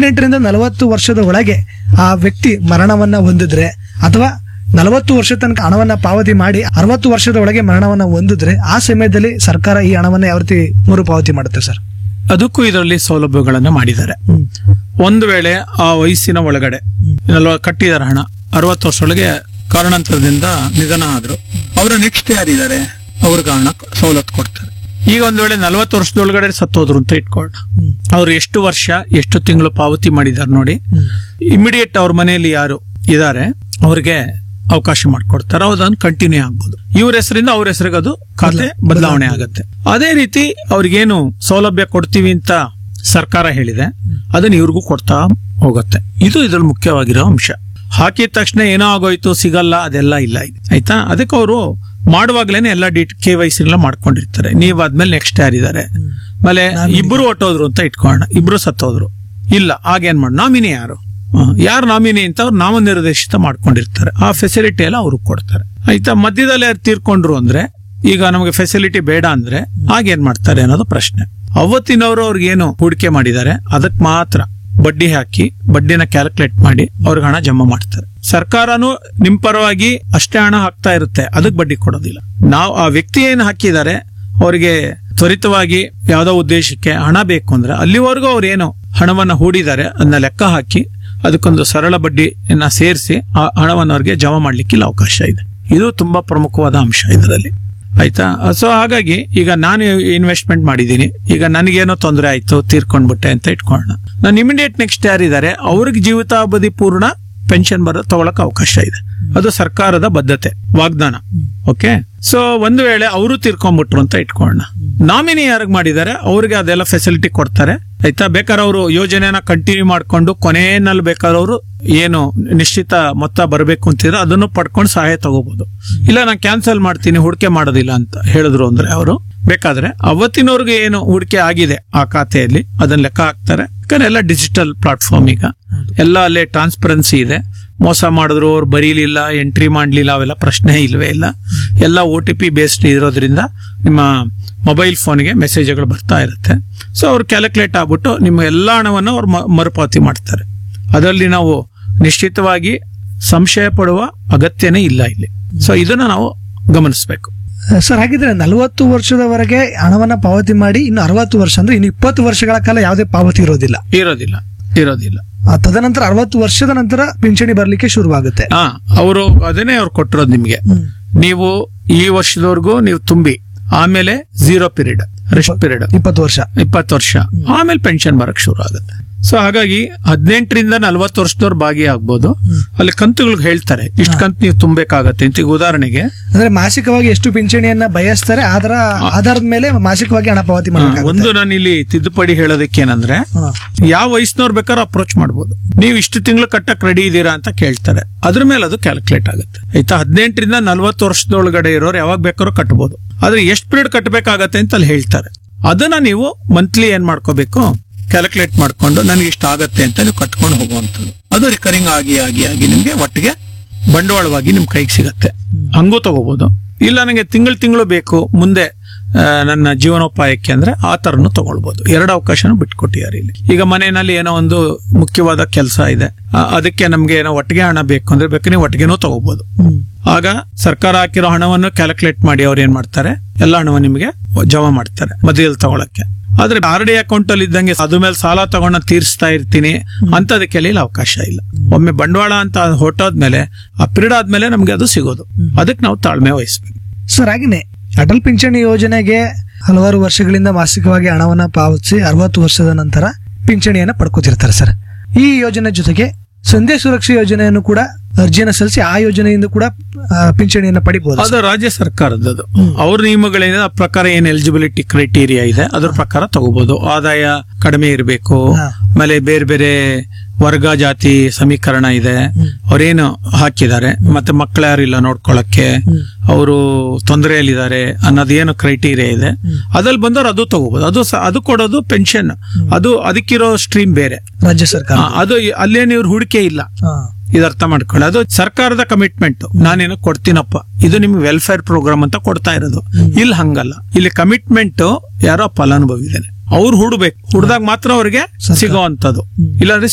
ಹದಿನೆಂಟರಿಂದ ನಲವತ್ತು ವರ್ಷದ ಒಳಗೆ ಆ ವ್ಯಕ್ತಿ ಮರಣವನ್ನ ಹೊಂದಿದ್ರೆ ಅಥವಾ ನಲವತ್ತು ವರ್ಷ ತನಕ ಹಣವನ್ನ ಪಾವತಿ ಮಾಡಿ ಅರವತ್ತು ವರ್ಷದ ಒಳಗೆ ಮರಣವನ್ನ ಹೊಂದಿದ್ರೆ ಆ ಸಮಯದಲ್ಲಿ ಸರ್ಕಾರ ಈ ಹಣವನ್ನ ಯಾವ ರೀತಿ ಮರುಪಾವತಿ ಮಾಡುತ್ತೆ ಸರ್ ಅದಕ್ಕೂ ಇದರಲ್ಲಿ ಸೌಲಭ್ಯಗಳನ್ನು ಮಾಡಿದ್ದಾರೆ ಒಂದು ವೇಳೆ ಆ ವಯಸ್ಸಿನ ಒಳಗಡೆ ನಲ್ವ ಕಟ್ಟಿದಾರೆ ಹಣ ಅರವತ್ತು ವರ್ಷದೊಳಗೆ ಕಾರಣಾಂತರದಿಂದ ನಿಧನ ಆದ್ರು ಅವರ ನೆಕ್ಸ್ಟ್ ಯಾರಿದ್ದಾರೆ ಅವ್ರಿಗೆ ಹಣ ಸವಲತ್ತು ಕೊಡ್ತಾರೆ ಈಗ ಒಂದ್ ವೇಳೆ ನಲವತ್ತು ವರ್ಷದೊಳಗಡೆ ಸತ್ತೋದ್ರು ಅಂತ ಇಟ್ಕೊಳ್ಳೋಣ ಅವ್ರು ಎಷ್ಟು ವರ್ಷ ಎಷ್ಟು ತಿಂಗಳು ಪಾವತಿ ಮಾಡಿದ್ದಾರೆ ನೋಡಿ ಇಮಿಡಿಯೇಟ್ ಅವ್ರ ಮನೆಯಲ್ಲಿ ಯಾರು ಇದ್ದಾರೆ ಅವ್ರಿಗೆ ಅವಕಾಶ ಮಾಡಿಕೊಡ್ತಾರೆ ಅದನ್ನು ಕಂಟಿನ್ಯೂ ಆಗ್ಬೋದು ಇವ್ರ ಹೆಸರಿಂದ ಅವ್ರ ಹೆಸರಿಗೆ ಅದು ಖಾತೆ ಬದಲಾವಣೆ ಆಗುತ್ತೆ ಅದೇ ರೀತಿ ಅವ್ರಿಗೇನು ಸೌಲಭ್ಯ ಕೊಡ್ತೀವಿ ಅಂತ ಸರ್ಕಾರ ಹೇಳಿದೆ ಅದನ್ನ ಇವ್ರಿಗೂ ಕೊಡ್ತಾ ಹೋಗುತ್ತೆ ಇದು ಇದ್ರಲ್ಲಿ ಮುಖ್ಯವಾಗಿರೋ ಅಂಶ ಹಾಕಿದ ತಕ್ಷಣ ಏನೋ ಆಗೋಯ್ತು ಸಿಗಲ್ಲ ಅದೆಲ್ಲ ಇಲ್ಲ ಇದು ಆಯ್ತಾ ಅದಕ್ಕೆ ಅವರು ಮಾಡುವಾಗ್ಲೇನೆ ಎಲ್ಲ ಡಿ ಕೆ ವೈ ಸಿ ಎಲ್ಲ ಮಾಡ್ಕೊಂಡಿರ್ತಾರೆ ನೀವ್ ಆದ್ಮೇಲೆ ನೆಕ್ಸ್ಟ್ ಯಾರಿದ್ದಾರೆ ಆಮೇಲೆ ಇಬ್ರು ಹೊಟ್ಟೋದ್ರು ಅಂತ ಇಟ್ಕೊಳ್ಳೋಣ ಇಬ್ರು ಸತ್ತೋದ್ರು ಇಲ್ಲ ಆಗೇನ್ ಮಾಡಿ ನಾಮಿನಿ ಯಾರು ಯಾರು ನಾಮಿನಿ ಅಂತ ಅವ್ರು ನಾಮನಿರ್ದೇಶಿತ ಮಾಡ್ಕೊಂಡಿರ್ತಾರೆ ಆ ಫೆಸಿಲಿಟಿ ಎಲ್ಲ ಅವ್ರಿಗೆ ಕೊಡ್ತಾರೆ ಆಯ್ತಾ ಮಧ್ಯದಲ್ಲಿ ಯಾರು ತೀರ್ಕೊಂಡ್ರು ಅಂದ್ರೆ ಈಗ ನಮಗೆ ಫೆಸಿಲಿಟಿ ಬೇಡ ಅಂದ್ರೆ ಆಗೇನ್ ಮಾಡ್ತಾರೆ ಅನ್ನೋದು ಪ್ರಶ್ನೆ ಅವತ್ತಿನವರು ಅವ್ರಿಗೆ ಏನು ಹೂಡಿಕೆ ಮಾಡಿದ್ದಾರೆ ಅದಕ್ಕೆ ಮಾತ್ರ ಬಡ್ಡಿ ಹಾಕಿ ಬಡ್ಡಿನ ಕ್ಯಾಲ್ಕುಲೇಟ್ ಮಾಡಿ ಅವ್ರಿಗೆ ಹಣ ಜಮಾ ಮಾಡ್ತಾರೆ ಸರ್ಕಾರನು ನಿಮ್ ಪರವಾಗಿ ಅಷ್ಟೇ ಹಣ ಹಾಕ್ತಾ ಇರುತ್ತೆ ಅದಕ್ಕೆ ಬಡ್ಡಿ ಕೊಡೋದಿಲ್ಲ ನಾವು ಆ ವ್ಯಕ್ತಿ ಏನು ಹಾಕಿದ್ದಾರೆ ಅವರಿಗೆ ತ್ವರಿತವಾಗಿ ಯಾವ್ದೋ ಉದ್ದೇಶಕ್ಕೆ ಹಣ ಬೇಕು ಅಂದ್ರೆ ಅಲ್ಲಿವರೆಗೂ ಅವ್ರು ಏನು ಹಣವನ್ನ ಹೂಡಿದ್ದಾರೆ ಅದನ್ನ ಲೆಕ್ಕ ಹಾಕಿ ಅದಕ್ಕೊಂದು ಸರಳ ಬಡ್ಡಿಯನ್ನ ಸೇರಿಸಿ ಆ ಹಣವನ್ನು ಅವ್ರಿಗೆ ಜಮಾ ಮಾಡ್ಲಿಕ್ಕೆ ಇಲ್ಲಿ ಅವಕಾಶ ಇದೆ ಇದು ತುಂಬಾ ಪ್ರಮುಖವಾದ ಅಂಶ ಇದರಲ್ಲಿ ಆಯ್ತಾ ಸೊ ಹಾಗಾಗಿ ಈಗ ನಾನು ಇನ್ವೆಸ್ಟ್ಮೆಂಟ್ ಮಾಡಿದ್ದೀನಿ ಈಗ ನನಗೇನೋ ತೊಂದರೆ ಆಯ್ತು ತೀರ್ಕೊಂಡ್ಬಿಟ್ಟೆ ಅಂತ ಇಟ್ಕೊಳ್ಳೋಣ ನಾನು ಇಮಿಡಿಯೇಟ್ ನೆಕ್ಸ್ಟ್ ಯಾರಿದ್ದಾರೆ ಅವ್ರಿಗೆ ಜೀವಿತಾವಧಿ ಪೂರ್ಣ ಪೆನ್ಷನ್ ಬರೋ ತಗೊಳಕ್ ಅವಕಾಶ ಇದೆ ಅದು ಸರ್ಕಾರದ ಬದ್ಧತೆ ವಾಗ್ದಾನ ಓಕೆ ಸೊ ಒಂದು ವೇಳೆ ಅವರು ತೀರ್ಕೊಂಡ್ಬಿಟ್ರು ಅಂತ ಇಟ್ಕೊಳ್ಳೋಣ ನಾಮಿನಿ ಯಾರಿಗ್ ಮಾಡಿದ್ದಾರೆ ಅವ್ರಿಗೆ ಅದೆಲ್ಲ ಫೆಸಿಲಿಟಿ ಕೊಡ್ತಾರೆ ಆಯ್ತಾ ಬೇಕಾದ್ರೆ ಅವರು ಯೋಜನೆನ ಕಂಟಿನ್ಯೂ ಮಾಡ್ಕೊಂಡು ಕೊನೆಯಲ್ಲಿ ಬೇಕಾದ್ರೆ ಅವರು ಏನು ನಿಶ್ಚಿತ ಮೊತ್ತ ಬರಬೇಕು ಅಂತಿದ್ರೆ ಅದನ್ನು ಪಡ್ಕೊಂಡು ಸಹಾಯ ತಗೋಬಹುದು ಇಲ್ಲ ನಾನು ಕ್ಯಾನ್ಸಲ್ ಮಾಡ್ತೀನಿ ಹೂಡಿಕೆ ಮಾಡೋದಿಲ್ಲ ಅಂತ ಹೇಳಿದ್ರು ಅಂದ್ರೆ ಅವರು ಬೇಕಾದ್ರೆ ಅವತ್ತಿನವ್ರಿಗೆ ಏನು ಹೂಡಿಕೆ ಆಗಿದೆ ಆ ಖಾತೆಯಲ್ಲಿ ಅದನ್ನ ಲೆಕ್ಕ ಹಾಕ್ತಾರೆ ಯಾಕಂದ್ರೆ ಎಲ್ಲ ಡಿಜಿಟಲ್ ಪ್ಲಾಟ್ಫಾರ್ಮ್ ಈಗ ಎಲ್ಲ ಅಲ್ಲೇ ಟ್ರಾನ್ಸ್ಪರೆನ್ಸಿ ಇದೆ ಮೋಸ ಮಾಡಿದ್ರು ಅವ್ರು ಬರೀಲಿಲ್ಲ ಎಂಟ್ರಿ ಮಾಡ್ಲಿಲ್ಲ ಅವೆಲ್ಲ ಪ್ರಶ್ನೆ ಇಲ್ವೇ ಇಲ್ಲ ಎಲ್ಲ ಒ ಟಿ ಪಿ ಬೇಸ್ಡ್ ಇರೋದ್ರಿಂದ ನಿಮ್ಮ ಮೊಬೈಲ್ ಫೋನ್ಗೆ ಮೆಸೇಜ್ಗಳು ಬರ್ತಾ ಇರುತ್ತೆ ಸೊ ಅವ್ರು ಕ್ಯಾಲ್ಕುಲೇಟ್ ಆಗ್ಬಿಟ್ಟು ನಿಮ್ಮ ಎಲ್ಲ ಹಣವನ್ನು ಅವ್ರು ಮ- ಮರುಪಾವತಿ ಮಾಡ್ತಾರೆ ಅದರಲ್ಲಿ ನಾವು ನಿಶ್ಚಿತವಾಗಿ ಸಂಶಯ ಪಡುವ ಅಗತ್ಯನೇ ಇಲ್ಲ ಇಲ್ಲಿ ಸೊ ಇದನ್ನ ನಾವು ಗಮನಿಸಬೇಕು ಸರ್ ಹಾಗಿದ್ರೆ ನಲವತ್ತು ವರ್ಷದವರೆಗೆ ಹಣವನ್ನ ಪಾವತಿ ಮಾಡಿ ಇನ್ನು ಅರವತ್ತು ವರ್ಷ ಅಂದ್ರೆ ಇನ್ನು ಇಪ್ಪತ್ತು ವರ್ಷಗಳ ಕಾಲ ಯಾವುದೇ ಪಾವತಿ ಇರೋದಿಲ್ಲ ಇರೋದಿಲ್ಲ ಇರೋದಿಲ್ಲ ಆ ತದನಂತರ ಅರವತ್ತು ವರ್ಷದ ನಂತರ ಪಿಂಚಣಿ ಬರ್ಲಿಕ್ಕೆ ಶುರುವಾಗುತ್ತೆ ಹಾ ಅವರು ಅದನ್ನೇ ಅವ್ರು ಕೊಟ್ಟಿರೋದು ನಿಮ್ಗೆ ನೀವು ಈ ವರ್ಷದವರೆಗೂ ನೀವು ತುಂಬಿ ಆಮೇಲೆ ಝೀರೋ ಪೀರಿಯಡ್ ರೆಸ್ಟ್ ಪೀರಿಯಡ್ ಇಪ್ಪತ್ತು ವರ್ಷ ಇಪ್ಪತ್ತು ವರ್ಷ ಆಮೇಲೆ ಪೆನ್ಷನ್ ಬರಕ್ ಶುರು ಆಗುತ್ತೆ ಸೊ ಹಾಗಾಗಿ ಹದಿನೆಂಟರಿಂದ ನಲ್ವತ್ತು ವರ್ಷದವ್ರು ಭಾಗಿಯಾಗ್ಬೋದು ಅಲ್ಲಿ ಕಂತುಗಳಿಗೆ ಹೇಳ್ತಾರೆ ಇಷ್ಟು ಕಂತು ನೀವು ತುಂಬಬೇಕಾಗತ್ತೆ ಅಂತ ಈಗ ಉದಾಹರಣೆಗೆ ಅಂದ್ರೆ ಮಾಸಿಕವಾಗಿ ಎಷ್ಟು ಪಿಂಚಣಿಯನ್ನ ಬಯಸ್ತಾರೆ ಅದರ ಆಧಾರದ ಮೇಲೆ ಮಾಸಿಕವಾಗಿ ಹಣ ಪಾವತಿ ಆ, ಮಾಡಬೇಕಾಗುತ್ತೆ ಒಂದು ನಾನು ಇಲ್ಲಿ ತಿದ್ದುಪಡಿ ಹೇಳೋದಕ್ಕೆ ಏನಂದ್ರೆ ಯಾವ ವಯಸ್ಸಿನವ್ರು ಬೇಕಾದ್ರೂ ಅಪ್ರೋಚ್ ಮಾಡ್ಬೋದು ನೀವು ಇಷ್ಟು ತಿಂಗಳು ಕಟ್ಟಕ್ ರೆಡಿ ಇದ್ದೀರಾ ಅಂತ ಕೇಳ್ತಾರೆ ಅದ್ರ ಮೇಲೆ ಅದು ಕ್ಯಾಲ್ಕುಲೇಟ್ ಆಗುತ್ತೆ ಆಯ್ತಾ ಹದಿನೆಂಟರಿಂದ ನಲ್ವತ್ತು ವರ್ಷದೊಳಗಡೆ ಇರೋರು ಯಾವಾಗ ಬೇಕಾದ್ರೂ ಕಟ್ಬೋದು ಆದ್ರೆ ಎಷ್ಟು ಪೀರಿಯಡ್ ಕಟ್ಟಬೇಕಾಗತ್ತೆ ಅಂತ ಅಲ್ಲಿ ಹೇಳ್ತಾರೆ ಅದನ್ನ ನೀವು ಮಂತ್ಲಿ ಏನ್ ಮಾಡ್ಕೋಬೇಕು ಕ್ಯಾಲ್ಕುಲೇಟ್ ಮಾಡ್ಕೊಂಡು ನನಗೆ ಇಷ್ಟ ಆಗತ್ತೆ ಅಂತ ನೀವು ಕಟ್ಕೊಂಡು ಹೋಗುವಂಥದ್ದು ಅದು ರಿಕರಿಂಗ್ ಆಗಿ ಆಗಿ ಆಗಿ ನಿಮ್ಗೆ ಒಟ್ಟಿಗೆ ಬಂಡವಾಳವಾಗಿ ನಿಮ್ ಕೈಗೆ ಸಿಗತ್ತೆ ಹಂಗೂ ತಗೋಬಹುದು ಇಲ್ಲ ನನಗೆ ತಿಂಗಳು ತಿಂಗಳು ಬೇಕು ಮುಂದೆ ಆ, ನನ್ನ ಜೀವನೋಪಾಯಕ್ಕೆ ಅಂದ್ರೆ ಆ ತರನು ತಗೊಳ್ಬಹುದು ಎರಡು ಅವಕಾಶನೂ ಬಿಟ್ಕೊಟ್ಟಿದ್ದಾರೆ ಇಲ್ಲಿ ಈಗ ಮನೆಯಲ್ಲಿ ಏನೋ ಒಂದು ಮುಖ್ಯವಾದ ಕೆಲಸ ಇದೆ ಆ, ಅದಕ್ಕೆ ನಮ್ಗೆ ಏನೋ ಒಟ್ಟಿಗೆ ಹಣ ಬೇಕು ಅಂದ್ರೆ ಬೇಕು ನೀವು ಒಟ್ಟಿಗೆನೂ ತಗೋಬಹುದು ಆಗ ಸರ್ಕಾರ ಹಾಕಿರೋ ಹಣವನ್ನು ಕ್ಯಾಲ್ಕುಲೇಟ್ ಮಾಡಿ ಅವ್ರು ಏನ್ ಮಾಡ್ತಾರೆ ಎಲ್ಲ ಹಣವನ್ನು ನಿಮಗೆ ಜಮಾ ಮಾಡ್ತಾರೆ ಮಧ್ಯದಲ್ಲಿ ತಗೊಳಕ್ಕೆ ಆದ್ರೆ ಆರ್ ಡಿ ಅಕೌಂಟ್ ಅಲ್ಲಿ ಇದ್ದಂಗೆ ಅದ್ರ ಮೇಲೆ ಸಾಲ ತಗೊಂಡ ತೀರಿಸ್ತಾ ಇರ್ತೀನಿ ಅಂತದಕ್ಕೆಲ್ಲ ಇಲ್ಲಿ ಅವಕಾಶ ಇಲ್ಲ ಒಮ್ಮೆ ಬಂಡವಾಳ ಅಂತ ಹೊರಟೋದ್ಮೇಲೆ ಆ ಪಿರಿಯಡ್ ಆದ್ಮೇಲೆ ನಮ್ಗೆ ಅದು ಸಿಗೋದು ಅದಕ್ಕೆ ನಾವು ತಾಳ್ಮೆ ವಹಿಸ್ಬೇಕು ಸರ್ ಹಾಗೇನೆ ಅಟಲ್ ಪಿಂಚಣಿ ಯೋಜನೆಗೆ ಹಲವಾರು ವರ್ಷಗಳಿಂದ ಮಾಸಿಕವಾಗಿ ಹಣವನ್ನ ಪಾವತಿಸಿ ಅರವತ್ತು ವರ್ಷದ ನಂತರ ಪಿಂಚಣಿಯನ್ನ ಪಡ್ಕೋತಿರ್ತಾರೆ ಸರ್ ಈ ಯೋಜನೆ ಜೊತೆಗೆ ಸಂಧ್ಯಾ ಸುರಕ್ಷಾ ಯೋಜನೆಯನ್ನು ಕೂಡ ಅರ್ಜಿಯನ್ನು ಸಲ್ಲಿಸಿ ಆ ಯೋಜನೆಯಿಂದ ಕೂಡ ಆ, ಪಿಂಚಣಿಯನ್ನ ಪಡಿಬಹುದು ಅದು ರಾಜ್ಯ ಸರ್ಕಾರದ್ದು ಅವ್ರ ನಿಯಮಗಳಿಂದ ಆ ಪ್ರಕಾರ ಏನ್ ಎಲಿಜಿಬಿಲಿಟಿ ಕ್ರೈಟೀರಿಯಾ ಇದೆ ಅದ್ರ ಪ್ರಕಾರ ತಗೋಬಹುದು ಆದಾಯ ಕಡಿಮೆ ಇರಬೇಕು ಹಾ. ಆಮೇಲೆ ಬೇರೆ ಬೇರೆ ವರ್ಗ ಜಾತಿ ಸಮೀಕರಣ ಇದೆ ಅವ್ರೇನು ಹಾಕಿದ್ದಾರೆ ಮತ್ತೆ ಮಕ್ಕಳು ಯಾರಿಲ್ಲ ನೋಡ್ಕೊಳಕ್ಕೆ ಅವರು ತೊಂದರೆಯಲ್ಲಿದ್ದಾರೆ ಅನ್ನೋದೇನು ಕ್ರೈಟೀರಿಯಾ ಇದೆ ಅದ್ರಲ್ಲಿ ಬಂದವ್ರು ಅದು ತಗೋಬಹುದು ಅದು ಸ- ಅದು ಕೊಡೋದು ಪೆನ್ಷನ್ ಅದು ಅದಕ್ಕಿರೋ ಸ್ಟ್ರೀಮ್ ಬೇರೆ ರಾಜ್ಯ ಸರ್ಕಾರ ಆ, ಅದು ಅಲ್ಲೇನು ಇವ್ರ ಹೂಡಿಕೆ ಇಲ್ಲ ಹಾ. ಇದು ಅರ್ಥ ಮಾಡ್ಕೊಳ್ಳಿ ಅದು ಸರ್ಕಾರದ ಕಮಿಟ್ಮೆಂಟ್ ನಾನೇನು ಕೊಡ್ತೀನಪ್ಪ ಇದು ನಿಮ್ಗೆ ವೆಲ್ಫೇರ್ ಪ್ರೋಗ್ರಾಮ್ ಅಂತ ಕೊಡ್ತಾ ಇರೋದು ಇಲ್ಲಿ ಹಂಗಲ್ಲ ಇಲ್ಲಿ ಕಮಿಟ್ಮೆಂಟ್ ಯಾರೋ ಫಲಾನುಭವಿ ಇದ್ದಾನೆ ಅವ್ರು ಹುಡ್ಬೇಕು ಹುಡ್ದಾಗ ಮಾತ್ರ ಅವ್ರಿಗೆ ಸಿಗೋವಂಥದ್ದು ಇಲ್ಲಾಂದ್ರೆ